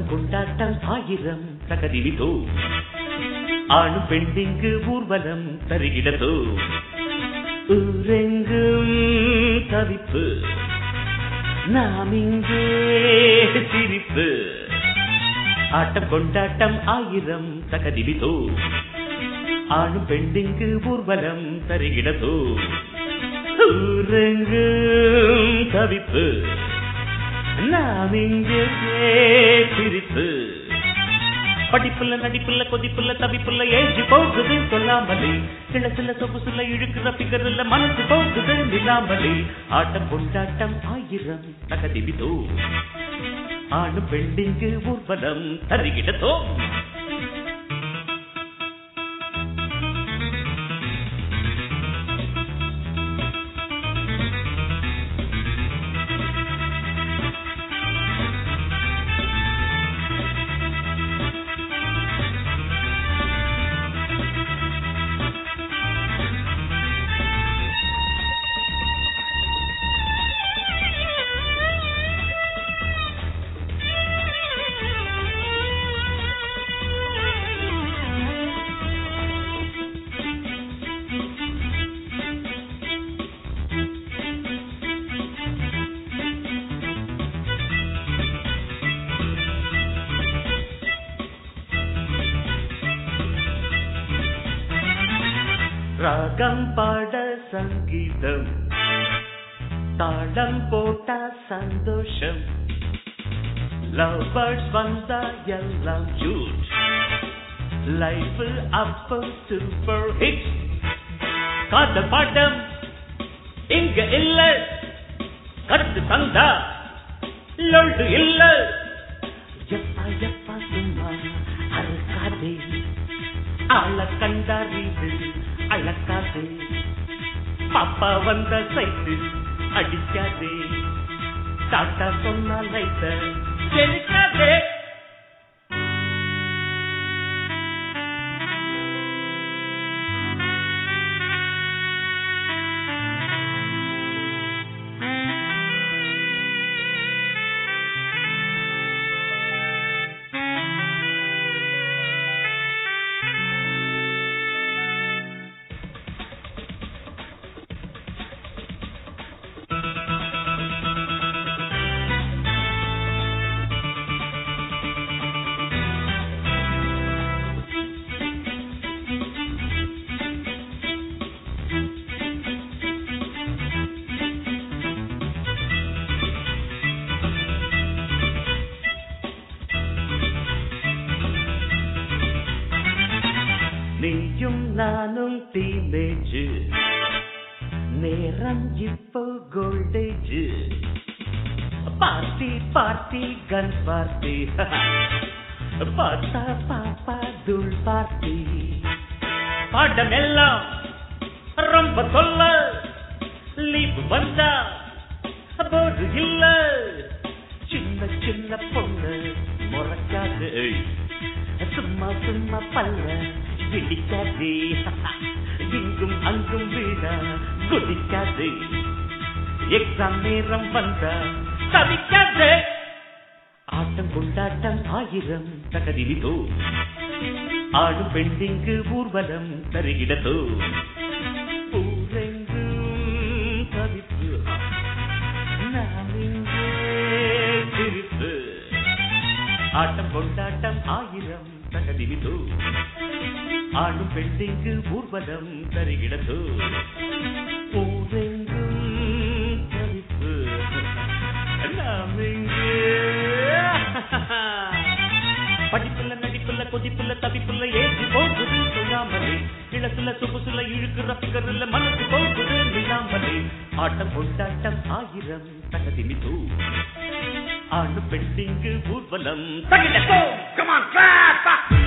ஆட்டம் கொண்டாட்டம் ஆயிரம் தகதிவிதோ ஆணும் பெண்டிங்கு ஊர்வலம் தருகிறதோ ஊரெங்கும் தவிப்பு நாம் இங்கே சிரிப்பு ஆட்டம் கொண்டாட்டம் ஆயிரம் தகதிவிதோ ஆணும் பெண்டிங்கு ஊர்வலம் தருகிறதோ ஊரெங்கும் தவிப்பு நாம் இங்கே சிரிப்பு படிப்புல நடிப்புல கொதிப்புல தவிப்புல ஏஜி போகுது சொல்லாமலே சில சில சொகுசுல இழுக்கிற பிகர்ல மனசு போகுது நிலாமலே ஆட்டம் கொண்டாட்டம் ஆயிரம் தகதிவிதோ ஆணு பெண்டிங்கு ஊர்வலம் தருகிடதோ ராகம் பாட சங்கீதம் தாளம் போட்ட சந்தோஷம் லவ் பேர்ட்ஸ் வந்தா எல்லாம் ஜூட் லைஃப் அப்ப சூப்பர் ஹிட் காதல் பாட்டம் இங்க இல்ல கருத்து தந்தா லொண்டு இல்ல எப்பா எப்பா சும்மா அறுக்காதே ஆள கண்டாரீது அழக்காதே பாப்பா வந்த சைத்து அடிக்காதே டாட்டா சொன்னா லைட்ட ஜெனிக்காதே நீயும் நானும் டீனேஜ் நேரம் இப்போ கோல்டேஜ் பார்ட்டி பார்ட்டி கன் பார்ட்டி பார்த்தா பாப்பா தூள் பார்ட்டி பாடம் எல்லாம் ரொம்ப சொல்ல லீப் வந்தா போது இல்ல சின்ன சின்ன பொண்ணு முறைக்காது சும்மா சும்மா பல்ல பிடிக்காதே இங்கும் அங்கும் வீட குதிக்காதே எக்ஸாம் நேரம் வந்தா தவிக்காதே ஆட்டம் கொண்டாட்டம் ஆயிரம் தகதிவிதோ ஆடும் பெண்டிங்கு ஊர்வலம் தருகிடதோ ஊரெங்கும் தவிப்பு நாம் இங்கே சிரிப்பு ஆட்டம் கொண்டாட்டம் ஆயிரம் தகதிவிதோ ஆடும் பெண்டிங்கு ஊர்வலம் தருகிடதோ ஊரெங்கும் தவிப்பு நாம் இங்கே படிப்புல நடிப்புல கொதிப்புல தவிப்புல ஏற்றி போகுது சொல்லாமலே இளசுல சொகுசுல இழுக்கிற பிகருல மனசு போகுது நில்லாமலே ஆட்டம் கொண்டாட்டம் ஆயிரம் தகதிமிதோ ஆண்டு பெண்டிங்கு ஊர்வலம் தகிடத்தோ Come on, clap!